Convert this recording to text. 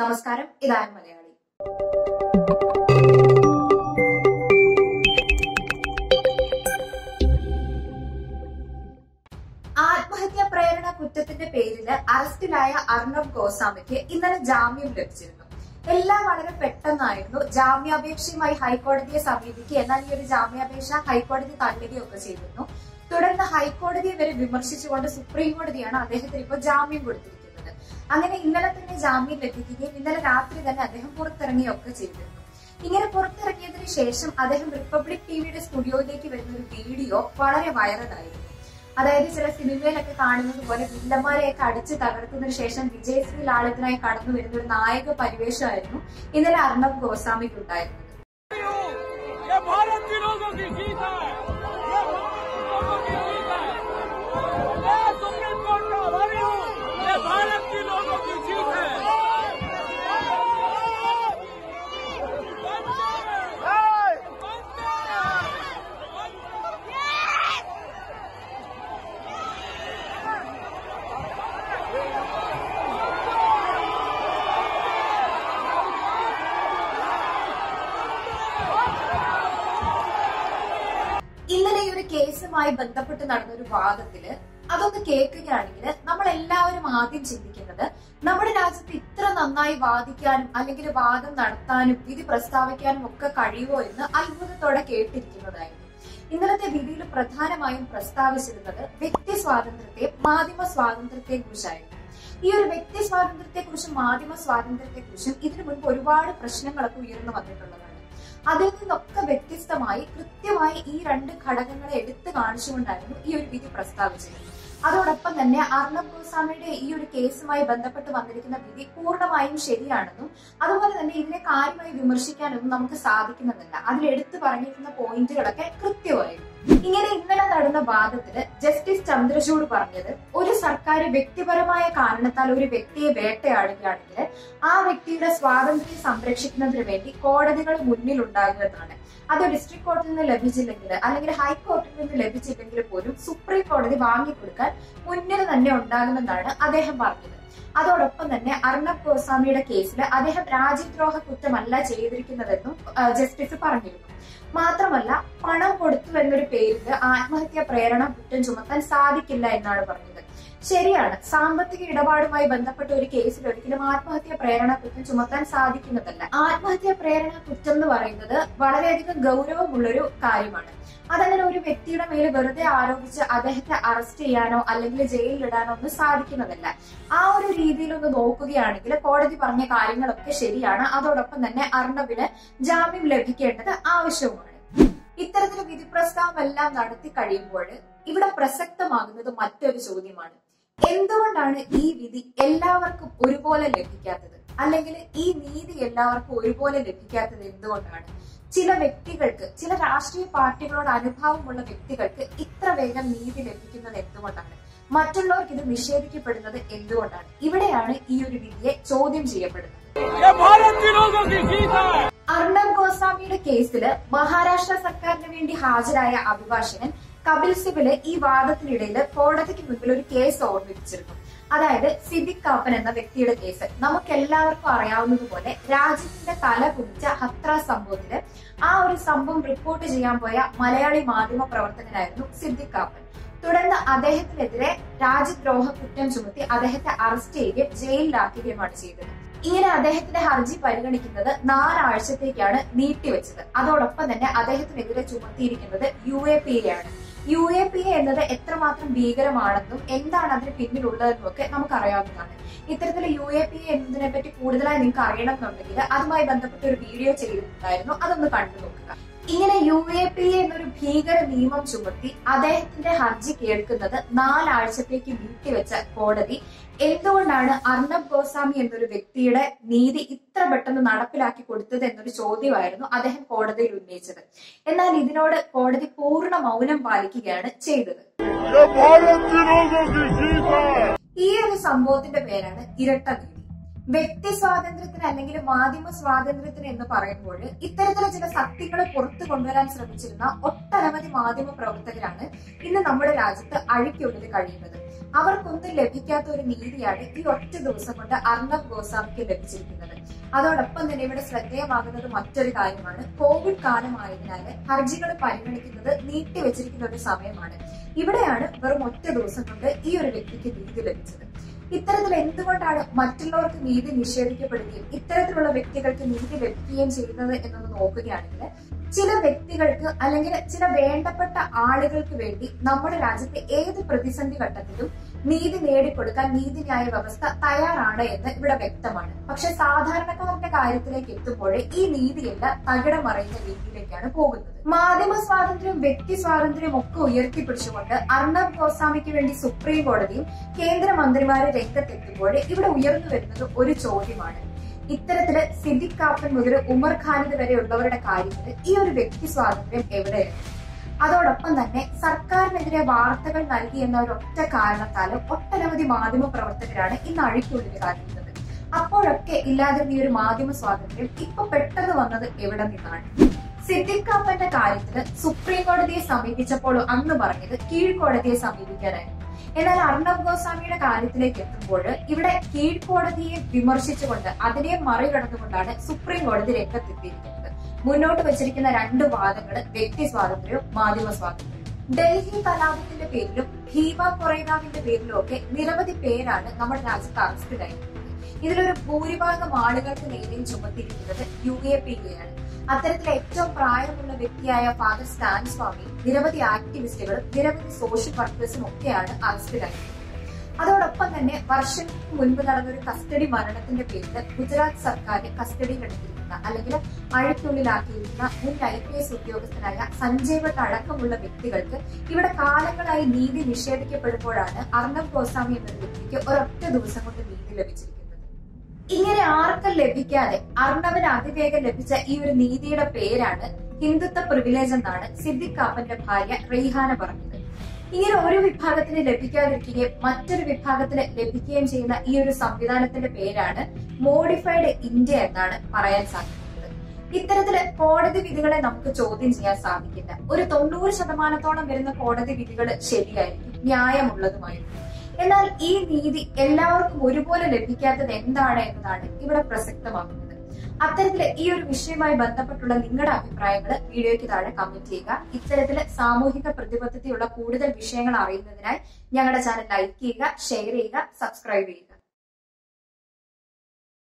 നമസ്കാരം ഇതാണ് മലയാളി ആത്മഹത്യാ പ്രേരണ കുറ്റത്തിന്റെ പേരില് അറസ്റ്റിലായ അർണബ് ഗോസ്വാമിക്ക് ഇന്നലെ ജാമ്യം ലഭിച്ചിരുന്നു എല്ലാം വളരെ പെട്ടെന്നായിരുന്നു ജാമ്യാപേക്ഷയുമായി ഹൈക്കോടതിയെ സമീപിക്കുക എന്നാൽ ഈ ഒരു ജാമ്യാപേക്ഷ ഹൈക്കോടതി തള്ളുകയൊക്കെ ചെയ്തിരുന്നു തുടർന്ന് ഹൈക്കോടതിയെ വരെ വിമർശിച്ചുകൊണ്ട് സുപ്രീം കോടതിയാണ് അദ്ദേഹത്തിന് ഇപ്പോൾ ജാമ്യം കൊടുത്തിരിക്കുന്നത് അങ്ങനെ ഇന്നലെ തന്നെ ജാമ്യം ലഭിക്കുകയും ഇന്നലെ രാത്രി തന്നെ അദ്ദേഹം പുറത്തിറങ്ങുകയൊക്കെ ചെയ്തിരുന്നു ഇങ്ങനെ പുറത്തിറങ്ങിയതിനു ശേഷം അദ്ദേഹം റിപ്പബ്ലിക് ടിവിയുടെ സ്റ്റുഡിയോയിലേക്ക് വരുന്ന ഒരു വീഡിയോ വളരെ വൈറലായിരുന്നു അതായത് ചില സിനിമയിലൊക്കെ കാണുന്നത് പോലെ വില്ലന്മാരെയൊക്കെ അടിച്ച് തകർത്തതിനു ശേഷം വിജയശ്രീ ലാളിതനായി കടന്നു വരുന്ന ഒരു നായക പരിവേഷമായിരുന്നു ഇന്നലെ അർണബ് ഗോസ്വാമിക്ക് ഉണ്ടായിരുന്നത് ये भारत के लोगों की जीत है ये भारत के लोगों की जीत है मैं सुप्रीम कोर्ट का आभारी हूँ ये भारत के लोगों की जीत है ഇന്നലെ ഈ ഒരു കേസുമായി ബന്ധപ്പെട്ട് നടന്ന ഒരു വാദത്തില് അതൊന്ന് കേൾക്കുകയാണെങ്കിൽ നമ്മൾ എല്ലാവരും ആദ്യം ചിന്തിക്കുന്നത് നമ്മുടെ രാജ്യത്ത് ഇത്ര നന്നായി വാദിക്കാനും അല്ലെങ്കിൽ വാദം നടത്താനും വിധി പ്രസ്താവിക്കാനും ഒക്കെ കഴിയുമോ എന്ന് അത്ഭുതത്തോടെ കേട്ടിരിക്കുന്നതായിരുന്നു ഇന്നലത്തെ വിധിയിൽ പ്രധാനമായും പ്രസ്താവിച്ചിരുന്നത് വ്യക്തി സ്വാതന്ത്ര്യത്തെ മാധ്യമ സ്വാതന്ത്ര്യത്തെ കുറിച്ചായിരുന്നു ഈ ഒരു വ്യക്തി സ്വാതന്ത്ര്യത്തെ കുറിച്ചും മാധ്യമ സ്വാതന്ത്ര്യത്തെ കുറിച്ചും ഇതിനു മുൻപ് ഒരുപാട് പ്രശ്നങ്ങളൊക്കെ ഉയർന്നു വന്നിട്ടുള്ളതാണ് അതിൽ നിന്നൊക്കെ വ്യത്യസ്തമായി കൃത്യമായി ഈ രണ്ട് ഘടകങ്ങളെ എടുത്തു കാണിച്ചുകൊണ്ടായിരുന്നു ഈ ഒരു വിധി പ്രസ്താവിച്ചത് അതോടൊപ്പം തന്നെ അർണബ് ഗോസ്വാമിയുടെ ഈ ഒരു കേസുമായി ബന്ധപ്പെട്ട് വന്നിരിക്കുന്ന വിധി പൂർണ്ണമായും ശരിയാണെന്നും അതുപോലെ തന്നെ ഇതിനെ കാര്യമായി വിമർശിക്കാനൊന്നും നമുക്ക് സാധിക്കുന്നില്ല അതിൽ എടുത്തു പറഞ്ഞിരിക്കുന്ന പോയിന്റുകളൊക്കെ കൃത്യമായിരുന്നു ഇങ്ങനെ ഇന്നലെ നടന്ന വാദത്തില് ജസ്റ്റിസ് ചന്ദ്രചൂഡ് പറഞ്ഞത് ഒരു സർക്കാർ വ്യക്തിപരമായ കാരണത്താൽ ഒരു വ്യക്തിയെ വേട്ടയാടുകയാണെങ്കിൽ ആ വ്യക്തിയുടെ സ്വാതന്ത്ര്യം സംരക്ഷിക്കുന്നതിന് വേണ്ടി കോടതികൾ മുന്നിൽ ഉണ്ടാകുക എന്നാണ് അത് ഡിസ്ട്രിക്ട് കോർട്ടിൽ നിന്ന് ലഭിച്ചില്ലെങ്കിൽ അല്ലെങ്കിൽ ഹൈക്കോർട്ടിൽ നിന്ന് ലഭിച്ചില്ലെങ്കിൽ പോലും സുപ്രീം കോടതി വാങ്ങിക്കൊടുക്കാൻ മുന്നിൽ തന്നെ ഉണ്ടാകുമെന്നാണ് അദ്ദേഹം പറഞ്ഞത് അതോടൊപ്പം തന്നെ അർണബ് ഗോസ്വാമിയുടെ കേസിൽ അദ്ദേഹം രാജ്യദ്രോഹ കുറ്റമല്ല ചെയ്തിരിക്കുന്നതെന്നും ആ, ജസ്റ്റിസ് പറഞ്ഞിരുന്നു മാത്രമല്ല പണം കൊടുത്തു എന്നൊരു പേരിൽ ആത്മഹത്യാ പ്രേരണ കുറ്റം ചുമത്താൻ സാധിക്കില്ല എന്നാണ് പറഞ്ഞത് ശരിയാണ് സാമ്പത്തിക ഇടപാടുമായി ബന്ധപ്പെട്ട ഒരു കേസിൽ ഒരിക്കലും ആത്മഹത്യാ പ്രേരണ കുറ്റം ചുമത്താൻ സാധിക്കുന്നതല്ല ആത്മഹത്യാ പ്രേരണ കുറ്റം എന്ന് പറയുന്നത് വളരെയധികം ഗൗരവമുള്ളൊരു കാര്യമാണ് അതങ്ങനെ ഒരു വ്യക്തിയുടെ മേൽ വെറുതെ ആരോപിച്ച് അദ്ദേഹത്തെ അറസ്റ്റ് ചെയ്യാനോ അല്ലെങ്കിൽ ജയിലിലിടാനോ ഒന്നും സാധിക്കുന്നതല്ല ആ ഒരു രീതിയിൽ ഒന്ന് നോക്കുകയാണെങ്കിൽ കോടതി പറഞ്ഞ കാര്യങ്ങളൊക്കെ ശരിയാണ് അതോടൊപ്പം തന്നെ അർണബിന് ജാമ്യം ലഭിക്കേണ്ടത് ആവശ്യവുമാണ് ഇത്തരത്തിൽ വിധി പ്രസ്താവം എല്ലാം നടത്തി കഴിയുമ്പോൾ ഇവിടെ പ്രസക്തമാകുന്നത് മറ്റൊരു ചോദ്യമാണ് എന്തുകൊണ്ടാണ് ഈ വിധി എല്ലാവർക്കും ഒരുപോലെ ലഭിക്കാത്തത് അല്ലെങ്കിൽ ഈ നീതി എല്ലാവർക്കും ഒരുപോലെ ലഭിക്കാത്തത് എന്തുകൊണ്ടാണ് ചില വ്യക്തികൾക്ക് ചില രാഷ്ട്രീയ പാർട്ടികളോട് അനുഭാവമുള്ള വ്യക്തികൾക്ക് ഇത്ര വേഗം നീതി ലഭിക്കുന്നത് എന്തുകൊണ്ടാണ് മറ്റുള്ളവർക്ക് ഇത് നിഷേധിക്കപ്പെടുന്നത് എന്തുകൊണ്ടാണ് ഇവിടെയാണ് ഈ ഒരു വിധിയെ ചോദ്യം ചെയ്യപ്പെടുന്നത് ये भारत के लोगों की जीत है അർണബ് ഗോസ്വാമിയുടെ കേസില് മഹാരാഷ്ട്ര സർക്കാരിന് വേണ്ടി ഹാജരായ അഭിഭാഷകൻ കപിൽ സിബില് ഈ വാദത്തിനിടയിൽ കോടതിക്ക് മുൻപിൽ ഒരു കേസ് ഓർമ്മിപ്പിച്ചിരുന്നു അതായത് സിദ്ദിഖ് കാപ്പൻ എന്ന വ്യക്തിയുടെ കേസ് നമുക്ക് എല്ലാവർക്കും അറിയാവുന്നതുപോലെ രാജ്യത്തിന്റെ തല കുടിച്ച ഹത്ര സംഭവത്തില് ആ ഒരു സംഭവം റിപ്പോർട്ട് ചെയ്യാൻ പോയ മലയാളി മാധ്യമ പ്രവർത്തകനായിരുന്നു സിദ്ദിഖ് കാപ്പൻ തുടർന്ന് അദ്ദേഹത്തിനെതിരെ രാജ്യദ്രോഹ കുറ്റം ചുമത്തി അദ്ദേഹത്തെ അറസ്റ്റ് ചെയ്യുകയും ജയിലിലാക്കുകയുമാണ് ചെയ്തത് ഇങ്ങനെ അദ്ദേഹത്തിന്റെ ഹർജി പരിഗണിക്കുന്നത് നാലാഴ്ചത്തേക്കാണ് നീട്ടിവെച്ചത് അതോടൊപ്പം തന്നെ അദ്ദേഹത്തിനെതിരെ ചുമത്തിയിരിക്കുന്നത് യു എ പി എ ആണ് യു എ പി എ എന്നത് എത്രമാത്രം ഭീകരമാണെന്നും എന്താണ് അതിന് പിന്നിലുള്ളതെന്നും ഒക്കെ നമുക്കറിയാവുന്നതാണ് ഇത്തരത്തിൽ യു എ പി എ എന്നതിനെ പറ്റി കൂടുതലായി നിങ്ങൾക്ക് അറിയണം എന്നുണ്ടെങ്കിൽ അതുമായി ബന്ധപ്പെട്ട ഒരു വീഡിയോ ചെയ്തിട്ടുണ്ടായിരുന്നു അതൊന്ന് കണ്ടു നോക്കുക ഇങ്ങനെ യു എ പി എ എന്നൊരു ഭീകര നിയമം ചുമത്തി അദ്ദേഹത്തിന്റെ ഹർജി കേൾക്കുന്നത് നാലാഴ്ചത്തേക്ക് നീട്ടിവെച്ച കോടതി എന്തുകൊണ്ടാണ് അർണബ് ഗോസ്വാമി എന്നൊരു വ്യക്തിയുടെ നീതി ഇത്ര പെട്ടെന്ന് നടപ്പിലാക്കി കൊടുത്തത് എന്നൊരു ചോദ്യമായിരുന്നു അദ്ദേഹം കോടതിയിൽ ഉന്നയിച്ചത് എന്നാൽ ഇതിനോട് കോടതി പൂർണ്ണ മൗനം പാലിക്കുകയാണ് ചെയ്തത് ये भारत के लोगों की जीत है ഈ ഒരു സംഭവത്തിന്റെ പേരാണ് ഇരട്ട നീതി വ്യക്തി സ്വാതന്ത്ര്യത്തിന് അല്ലെങ്കിൽ മാധ്യമ സ്വാതന്ത്ര്യത്തിന് എന്ന് പറയുമ്പോൾ ഇത്തരത്തിലുള്ള ചില സത്യങ്ങൾ പുറത്തു കൊണ്ടുവരാൻ ശ്രമിച്ചിരുന്ന ഒട്ടനവധി മാധ്യമ പ്രവർത്തകരാണ് ഇന്ന് നമ്മുടെ രാജ്യത്ത് അഴിക്കൊടുത്ത് കഴിയുന്നത് അവർക്കൊന്നും ലഭിക്കാത്ത ഒരു നീതിയാണ് ഈ ഒറ്റ ദിവസം കൊണ്ട് അർണബ് ഗോസ്വാമിക്ക് ലഭിച്ചിരിക്കുന്നത് അതോടൊപ്പം തന്നെ ഇവിടെ ശ്രദ്ധേയമാകുന്നത് മറ്റൊരു കാര്യമാണ് കോവിഡ് കാലമായതിനാൽ ഹർജികൾ പരിഗണിക്കുന്നത് നീട്ടിവെച്ചിരിക്കുന്ന ഒരു സമയമാണ് ഇവിടെയാണ് വെറും ഒറ്റ ദിവസം കൊണ്ട് ഈ ഒരു വ്യക്തിക്ക് നീതി ലഭിച്ചത് ഇത്തരത്തിൽ എന്തുകൊണ്ടാണ് മറ്റുള്ളവർക്ക് നീതി നിഷേധിക്കപ്പെടുകയും ഇത്തരത്തിലുള്ള വ്യക്തികൾക്ക് നീതി ലഭിക്കുകയും ചെയ്യുന്നത് എന്നൊന്ന് നോക്കുകയാണെങ്കിൽ ചില വ്യക്തികൾക്ക് അല്ലെങ്കിൽ ചില വേണ്ടപ്പെട്ട ആളുകൾക്ക് വേണ്ടി നമ്മുടെ രാജ്യത്തെ ഏത് പ്രതിസന്ധി ഘട്ടത്തിലും നീതി നേടിക്കൊടുക്കാൻ നീതിന്യായ വ്യവസ്ഥ തയ്യാറാണ് എന്ന് ഇവിടെ വ്യക്തമാണ് പക്ഷെ സാധാരണക്കാരന്റെ കാര്യത്തിലേക്ക് എത്തുമ്പോൾ ഈ നീതിയെല്ലാം തകിടം മറയുന്ന രീതിയിലേക്കാണ് പോകുന്നത് മാധ്യമ സ്വാതന്ത്ര്യവും വ്യക്തി സ്വാതന്ത്ര്യവും ഒക്കെ ഉയർത്തിപ്പിടിച്ചുകൊണ്ട് അർണബ് ഗോസ്വാമിക്ക് വേണ്ടി സുപ്രീം കോടതിയും കേന്ദ്രമന്ത്രിമാരെ രംഗത്തെത്തുമ്പോൾ ഇവിടെ ഉയർന്നു വരുന്നത് ഒരു ചോദ്യമാണ് ഇത്തരത്തില് സിദ്ദിഖ് കാപ്പൻ മുതൽ ഉമർ ഖാലിദ് വരെയുള്ളവരുടെ കാര്യത്തിൽ ഈ ഒരു വ്യക്തി സ്വാതന്ത്ര്യം എവിടെയാണ് അതോടൊപ്പം തന്നെ സർക്കാരിനെതിരെ വാർത്തകൾ നൽകി എന്ന ഒരൊറ്റ കാരണത്താലും ഒട്ടനവധി മാധ്യമ പ്രവർത്തകരാണ് ഇന്ന് അഴിക്കുള്ളിൽ കാട്ടുന്നത് അപ്പോഴൊക്കെ ഇല്ലാതിരുന്ന ഈ ഒരു മാധ്യമ സ്വാതന്ത്ര്യം ഇപ്പൊ പെട്ടെന്ന് വന്നത് എവിടെ നിന്നാണ് സിദ്ദിഖ് കാപ്പന്റെ കാര്യത്തില് സുപ്രീം കോടതിയെ സമീപിച്ചപ്പോൾ അന്ന് പറഞ്ഞത് കീഴ്ക്കോടതിയെ സമീപിക്കാനായിരുന്നു എന്നാൽ അർണബ് ഗോസ്വാമിയുടെ കാര്യത്തിലേക്ക് എത്തുമ്പോൾ ഇവിടെ കീഴ്ക്കോടതിയെ വിമർശിച്ചുകൊണ്ട് അതിനെ മറികടന്നുകൊണ്ടാണ് സുപ്രീം കോടതി രംഗത്തെത്തിയിരിക്കുന്നത് മുന്നോട്ട് വെച്ചിരിക്കുന്ന രണ്ട് വാദങ്ങൾ വ്യക്തി സ്വാതന്ത്ര്യവും മാധ്യമ സ്വാതന്ത്ര്യവും ഡൽഹി കലാപത്തിന്റെ പേരിലും ഭീമ കൊറേഗാവിന്റെ പേരിലും ഒക്കെ നിരവധി പേരാണ് നമ്മുടെ രാജ്യത്ത് അറസ്റ്റിലായിരിക്കുന്നത് ഇതിലൊരു ഭൂരിഭാഗം ആളുകൾക്ക് നേരെയും ചുമത്തിയിരിക്കുന്നത് യു എ പി എയാണ് അത്തരത്തിൽ ഏറ്റവും പ്രായമുള്ള വ്യക്തിയായ ഫാദർ സ്റ്റാൻ സ്വാമി നിരവധി ആക്ടിവിസ്റ്റുകളും നിരവധി സോഷ്യൽ വർക്കേഴ്സും ഒക്കെയാണ് അറസ്റ്റിലായിരിക്കുന്നത് അതോടൊപ്പം തന്നെ വർഷങ്ങൾക്ക് മുൻപ് നടന്ന ഒരു കസ്റ്റഡി മരണത്തിന്റെ പേരിൽ ഗുജറാത്ത് സർക്കാർ കസ്റ്റഡിയിൽ എടുത്തിരിക്കുന്ന അല്ലെങ്കിൽ അഴയ്ക്കുള്ളിലാക്കിയിരിക്കുന്ന മുൻ ഐ പി എസ് ഉദ്യോഗസ്ഥനായ സഞ്ജയ് ഭട്ട് അടക്കമുള്ള വ്യക്തികൾക്ക് ഇവിടെ കാലങ്ങളായി നീതി നിഷേധിക്കപ്പെടുമ്പോഴാണ് അർണബ് ഗോസ്വാമി എന്ന വ്യക്തിക്ക് ഒരൊറ്റ ദിവസം കൊണ്ട് നീതി ലഭിച്ചിരിക്കുന്നത് ഇങ്ങനെ ആർക്കും ലഭിക്കാതെ അർണവന് അതിവേഗം ലഭിച്ച ഈ ഒരു നീതിയുടെ പേരാണ് ഹിന്ദുത്വ പ്രിവിലേജ് എന്നാണ് സിദ്ദിഖ് കാപ്പന്റെ ഭാര്യ റെയ്ഹാന പറഞ്ഞത് ഇങ്ങനെ ഒരു വിഭാഗത്തിന് ലഭിക്കാതിരിക്കുകയും മറ്റൊരു വിഭാഗത്തിന് ലഭിക്കുകയും ചെയ്യുന്ന ഈ ഒരു സംവിധാനത്തിന്റെ പേരാണ് മോഡിഫൈഡ് ഇന്ത്യ എന്നാണ് പറയാൻ സാധിക്കുന്നത് ഇത്തരത്തില് കോടതി വിധികളെ നമുക്ക് ചോദ്യം ചെയ്യാൻ സാധിക്കില്ല ഒരു തൊണ്ണൂറ് ശതമാനത്തോളം വരുന്ന കോടതി വിധികൾ ശരിയായിരിക്കും ന്യായമുള്ളതുമായിരിക്കും എന്നാൽ ഈ നീതി എല്ലാവർക്കും ഒരുപോലെ ലഭിക്കാത്തത് എന്താണ് എന്നതാണ് ഇവിടെ പ്രസക്തമാക്കുന്നത് അത്തരത്തില് ഈ ഒരു വിഷയവുമായി ബന്ധപ്പെട്ടുള്ള നിങ്ങളുടെ അഭിപ്രായങ്ങൾ വീഡിയോയ്ക്ക് താഴെ കമന്റ് ചെയ്യുക ഇത്തരത്തില് സാമൂഹിക പ്രതിബദ്ധതയുള്ള കൂടുതൽ വിഷയങ്ങൾ അറിയുന്നതിനായി ഞങ്ങളുടെ ചാനൽ ലൈക്ക് ചെയ്യുക ഷെയർ ചെയ്യുക സബ്സ്ക്രൈബ് ചെയ്യുക